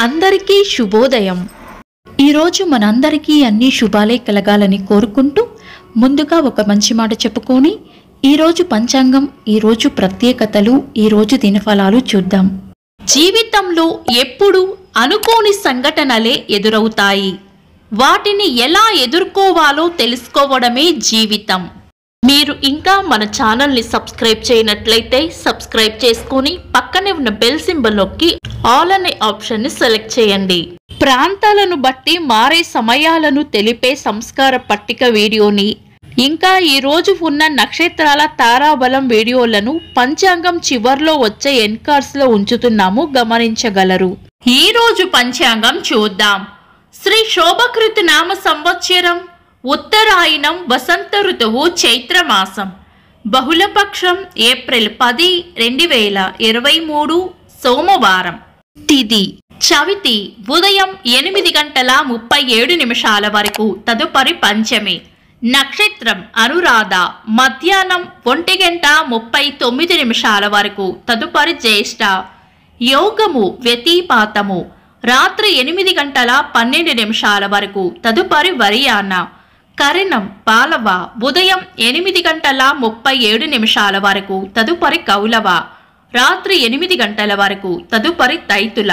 అందరికీ శుభోదయం ఈరోజు మనందరికీ అన్ని శుభాలే కలగాలని కోరుకుంటూ ముందుగా ఒక మంచి మాట చెప్పుకొని ఈరోజు పంచాంగం ఈరోజు ప్రత్యేకతలు ఈరోజు దినఫలాలు చూద్దాం జీవితంలో ఎప్పుడు అనుకోని సంఘటనలే ఎదురవుతాయి వాటిని ఎలా ఎదుర్కోవాలో తెలుసుకోవడమే జీవితం మీరు ఇంకా మన ఛానల్ని సబ్స్క్రైబ్ చేయనట్లయితే సబ్స్క్రైబ్ చేసుకొని పక్కనే ఉన్న బెల్ సింబల్ నొక్కి ఆల్ అనే ఆప్షన్ని సెలెక్ట్ చేయండి ప్రాంతాలను బట్టి మారే సమయాలను తెలిపే సంస్కార పట్టిక వీడియోని ఇంకా ఈ రోజు ఉన్న నక్షత్రాల తారాబలం వీడియోలను పంచాంగం చివర్లో వచ్చే ఎన్కార్స్ లో ఉంచుతున్నాము గమనించగలరు ఈ రోజు పంచాంగం చూద్దాం శ్రీ శోభకృతు నామ సంవత్సరం ఉత్తరాయణం వసంత ఋతువు చైత్రమాసం బహుళపక్షం ఏప్రిల్ పది రెండు వేల ఇరవై మూడు సోమవారం తిది చవితి ఉదయం ఎనిమిది గంటల ముప్పై ఏడు నిమిషాల వరకు తదుపరి పంచమి నక్షత్రం అనురాధ మధ్యాహ్నం ఒంటి గంట ముప్పై తొమ్మిది నిమిషాల వరకు తదుపరి జ్యేష్ఠ యోగము వ్యతిపాతము రాత్రి ఎనిమిది గంటల పన్నెండు నిమిషాల వరకు తదుపరి వరియాన కరణం పాలవ ఉదయం ఎనిమిది గంటల ముప్పై ఏడు నిమిషాల వరకు తదుపరి కౌలవ రాత్రి ఎనిమిది గంటల వరకు తదుపరి తైతుల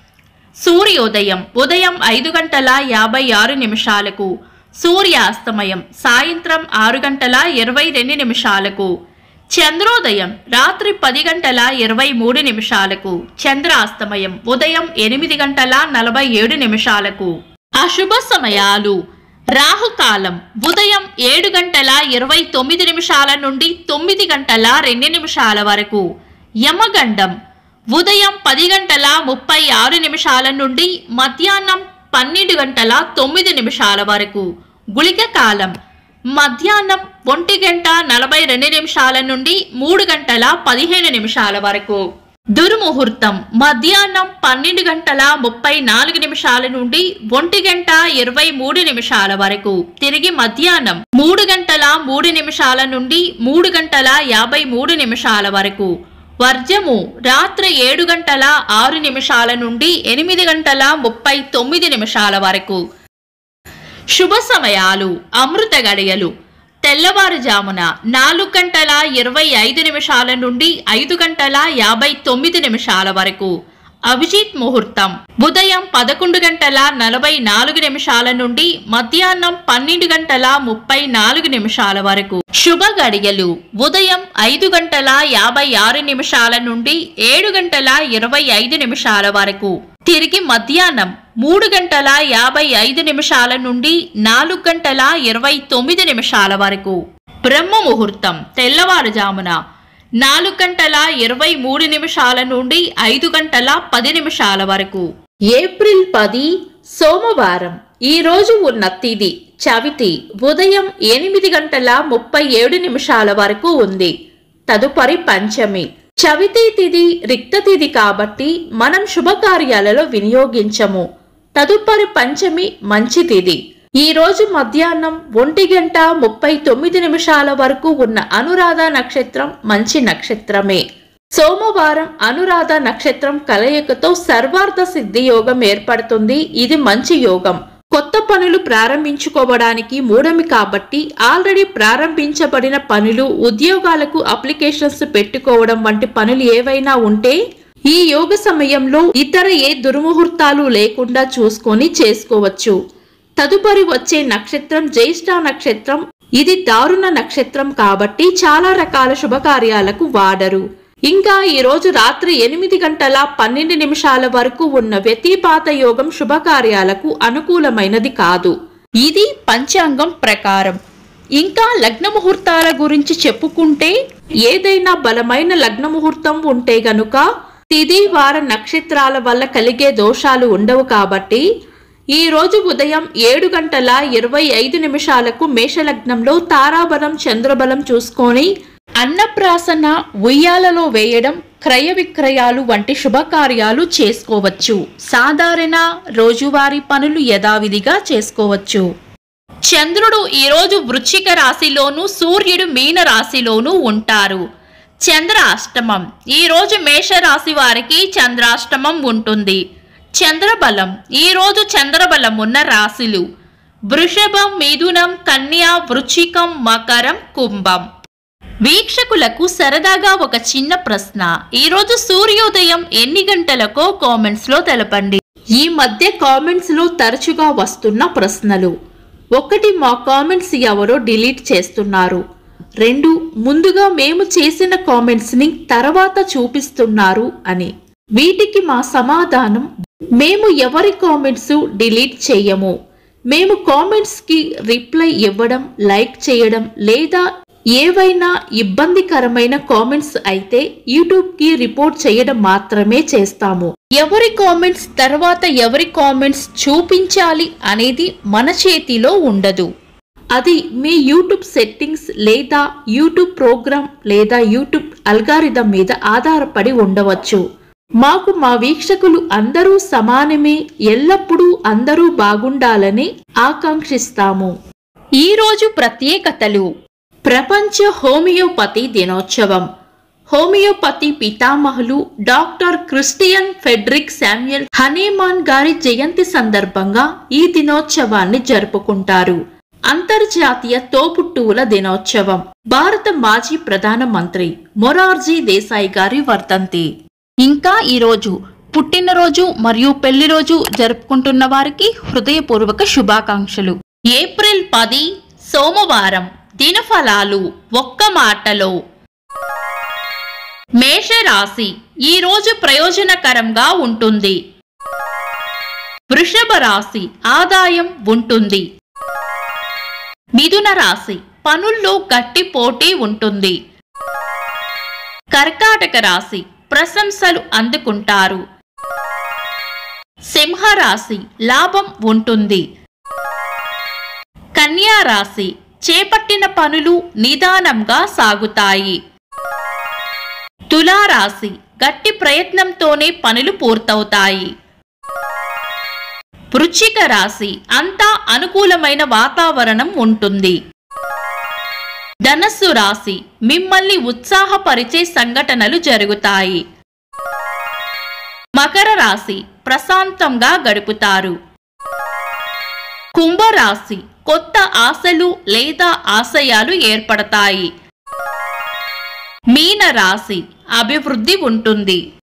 సూర్యోదయం ఉదయం ఐదు గంటల యాభై ఆరు నిమిషాలకు సూర్యాస్తమయం సాయంత్రం ఆరు గంటల ఇరవై రెండు నిమిషాలకు చంద్రోదయం రాత్రి పది గంటల ఇరవై మూడు నిమిషాలకు చంద్రాస్తమయం ఉదయం ఎనిమిది గంటల నలభై ఏడు నిమిషాలకు అశుభ సమయాలు రాహుకాలం ఉదయం ఏడు గంటల ఇరవై తొమ్మిది నిమిషాల నుండి తొమ్మిది గంటల రెండు నిమిషాల వరకు యమగండం ఉదయం పది గంటల ముప్పై ఆరు నిమిషాల నుండి మధ్యాహ్నం పన్నెండు గంటల తొమ్మిది నిమిషాల వరకు గుళిక కాలం మధ్యాహ్నం ఒంటి గంట నలభై రెండు నిమిషాల నుండి మూడు గంటల పదిహేను నిమిషాల వరకు దుర్ముహూర్తం మధ్యాహ్నం పన్నెండు గంటల ముప్పై నాలుగు నిమిషాల నుండి ఒంటి గంట ఇరవై మూడు నిమిషాల వరకు తిరిగి మధ్యాహ్నం మూడు గంటల మూడు నిమిషాల నుండి మూడు గంటల యాభై మూడు నిమిషాల వరకు వర్జము రాత్రి ఏడు గంటల ఆరు నిమిషాల నుండి ఎనిమిది గంటల ముప్పై తొమ్మిది నిమిషాల వరకు శుభ సమయాలు అమృత గడియలు తెల్లవారుజామున నాలుగు గంటల ఇరవై ఐదు నిమిషాల నుండి ఐదు గంటల యాభై తొమ్మిది నిమిషాల వరకు అభిజిత్ ముహూర్తం ఉదయం పదకొండు గంటల నలభై నాలుగు నిమిషాల నుండి మధ్యాహ్నం పన్నెండు గంటల ముప్పై నాలుగు నిమిషాల వరకు శుభ గడియలు ఉదయం ఐదు గంటల యాభై ఆరు నిమిషాల నుండి ఏడు గంటల ఇరవై ఐదు నిమిషాల వరకు తిరిగి మధ్యాహ్నం మూడు గంటల యాభై ఐదు నిమిషాల నుండి నాలుగు గంటల ఇరవై తొమ్మిది నిమిషాల వరకు బ్రహ్మ ముహూర్తం తెల్లవారుజామున నాలుగు గంటల ఇరవై మూడు నిమిషాల నుండి ఐదు గంటల పది నిమిషాల వరకు ఏప్రిల్ పది సోమవారం ఈ రోజు ఉన్న తిది చవితి ఉదయం ఎనిమిది గంటల ముప్పై ఏడు నిమిషాల వరకు ఉంది తదుపరి పంచమి చవితి తిది రిక్త తిది కాబట్టి మనం శుభకార్యాలలో వినియోగించము తదుపరి పంచమి మంచి తిది ఈ రోజు మధ్యాహ్నం ఒంటి గంట ముప్పై తొమ్మిది నిమిషాల వరకు ఉన్న అనురాధ నక్షత్రం మంచి నక్షత్రమే సోమవారం అనురాధ నక్షత్రం కలయికతో సర్వార్థ సిద్ధి యోగం ఏర్పడుతుంది ఇది మంచి యోగం కొత్త పనులు ప్రారంభించుకోవడానికి మూడమి కాబట్టి ఆల్రెడీ ప్రారంభించబడిన పనులు ఉద్యోగాలకు అప్లికేషన్స్ పెట్టుకోవడం వంటి పనులు ఏవైనా ఉంటే ఈ యోగ సమయంలో ఇతర ఏ దుర్ముహూర్తాలు లేకుండా చూసుకొని చేసుకోవచ్చు తదుపరి వచ్చే నక్షత్రం జ్యేష్ఠ నక్షత్రం ఇది దారుణ నక్షత్రం కాబట్టి చాలా రకాల శుభకార్యాలకు వాడరు ఇంకా ఈ రోజు రాత్రి ఎనిమిది గంటల పన్నెండు నిమిషాల వరకు ఉన్న వ్యతిపాత యోగం శుభకార్యాలకు అనుకూలమైనది కాదు ఇది పంచాంగం ప్రకారం ఇంకా లగ్న ముహూర్తాల గురించి చెప్పుకుంటే ఏదైనా బలమైన లగ్న ముహూర్తం ఉంటే గనుక తిది వార నక్షత్రాల వల్ల కలిగే దోషాలు ఉండవు కాబట్టి ఈ రోజు ఉదయం ఏడు గంటల ఇరవై ఐదు నిమిషాలకు మేషలగ్నంలో తారాబలం చంద్రబలం చూసుకొని అన్నప్రాసన ఉయ్యాలలో వేయడం క్రయ విక్రయాలు వంటి శుభకార్యాలు చేసుకోవచ్చు సాధారణ రోజువారీ పనులు యథావిధిగా చేసుకోవచ్చు చంద్రుడు ఈరోజు వృశ్చిక రాశిలోను సూర్యుడు మీన రాశిలోనూ ఉంటారు చంద్ర అష్టమం ఈరోజు మేషరాశి వారికి చంద్రాష్టమం ఉంటుంది చంద్రబలం ఈ రోజు చంద్రబలం ఉన్న రాశులు వృషభం మిథునం కన్య వృచ్చికం మకరం కుంభం వీక్షకులకు సరదాగా ఒక చిన్న ప్రశ్న ఈరోజు సూర్యోదయం ఎన్ని గంటలకో కామెంట్స్ లో తెలపండి ఈ మధ్య కామెంట్స్ లో తరచుగా వస్తున్న ప్రశ్నలు ఒకటి మా కామెంట్స్ ఎవరో డిలీట్ చేస్తున్నారు రెండు ముందుగా మేము చేసిన కామెంట్స్ ని తర్వాత చూపిస్తున్నారు అని వీటికి మా సమాధానం మేము ఎవరి కామెంట్స్ డిలీట్ చేయము మేము కామెంట్స్ కి రిప్లై ఇవ్వడం లైక్ చేయడం లేదా ఏవైనా ఇబ్బందికరమైన కామెంట్స్ అయితే యూట్యూబ్ కి రిపోర్ట్ చేయడం మాత్రమే చేస్తాము ఎవరి కామెంట్స్ తర్వాత ఎవరి కామెంట్స్ చూపించాలి అనేది మన చేతిలో ఉండదు అది మీ యూట్యూబ్ సెట్టింగ్స్ లేదా యూట్యూబ్ ప్రోగ్రామ్ లేదా యూట్యూబ్ అల్గారిథం మీద ఆధారపడి ఉండవచ్చు మాకు మా వీక్షకులు అందరూ సమానమే ఎల్లప్పుడూ అందరూ బాగుండాలని ఆకాంక్షిస్తాము ఈ రోజు ప్రత్యేకతలు ప్రపంచ హోమియోపతి దినోత్సవం హోమియోపతి పితామహులు doctor Christian Friedrich Samuel Hahnemann గారి జయంతి సందర్భంగా ఈ దినోత్సవాన్ని జరుపుకుంటారు అంతర్జాతీయ తోబుట్టువుల దినోత్సవం భారత మాజీ ప్రధానమంత్రి మొరార్జీ దేశాయ్ గారి వర్ధంతి ఇంకా ఈరోజు పుట్టినరోజు మరియు పెళ్లి రోజు జరుపుకుంటున్న వారికి హృదయపూర్వక శుభాకాంక్షలు ఏప్రిల్ పది సోమవారం దినఫలాలు ఒక్క మాటలో మేషరాశి ఈ రోజు ప్రయోజనకరంగా ఉంటుంది వృషభ రాశి ఆదాయం ఉంటుంది మిథున రాశి పనుల్లో గట్టి పోటీ ఉంటుంది కర్కాటక రాశి ప్రశంసలు అందుకుంటారు సింహరాశి లాభం ఉంటుంది కన్యా రాశి చేపట్టిన పనులు నిదానంగా సాగుతాయి తులారాశి గట్టి ప్రయత్నంతోనే పనులు పూర్తవుతాయి వృశ్చిక రాశి అంతా అనుకూలమైన వాతావరణం ఉంటుంది ధనస్సు రాశి మిమ్మల్ని ఉత్సాహపరిచే సంఘటనలు జరుగుతాయి మకర రాశి ప్రశాంతంగా గడుపుతారు కుంభరాశి కొత్త ఆశలు లేదా ఆశయాలు ఏర్పడతాయి మీన రాశి అభివృద్ధి ఉంటుంది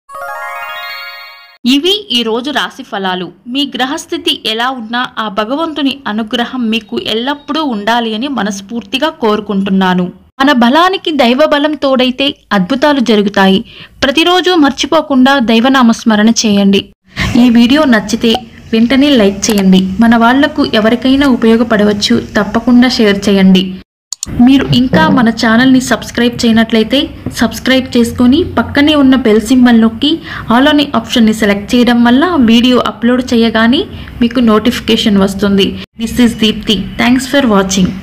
ఇవి ఈ రోజు రాశి ఫలాలు మీ గ్రహస్థితి ఎలా ఉన్నా ఆ భగవంతుని అనుగ్రహం మీకు ఎల్లప్పుడూ ఉండాలి అని మనస్ఫూర్తిగా కోరుకుంటున్నాను మన బలానికి దైవ బలం తోడైతే అద్భుతాలు జరుగుతాయి ప్రతిరోజు మర్చిపోకుండా దైవనామస్మరణ చేయండి ఈ వీడియో నచ్చితే వెంటనే లైక్ చేయండి మన వాళ్లకు ఎవరికైనా ఉపయోగపడవచ్చు తప్పకుండా షేర్ చేయండి మీరు ఇంకా మన ఛానల్ని సబ్స్క్రైబ్ చేయనట్లయితే సబ్స్క్రైబ్ చేసుకొని పక్కనే ఉన్న బెల్ సింబల్ నొక్కి ఆల్ అనే ఆప్షన్ని సెలెక్ట్ చేయడం వల్ల వీడియో అప్లోడ్ చేయగానే మీకు నోటిఫికేషన్ వస్తుంది this is Deepthi thanks for watching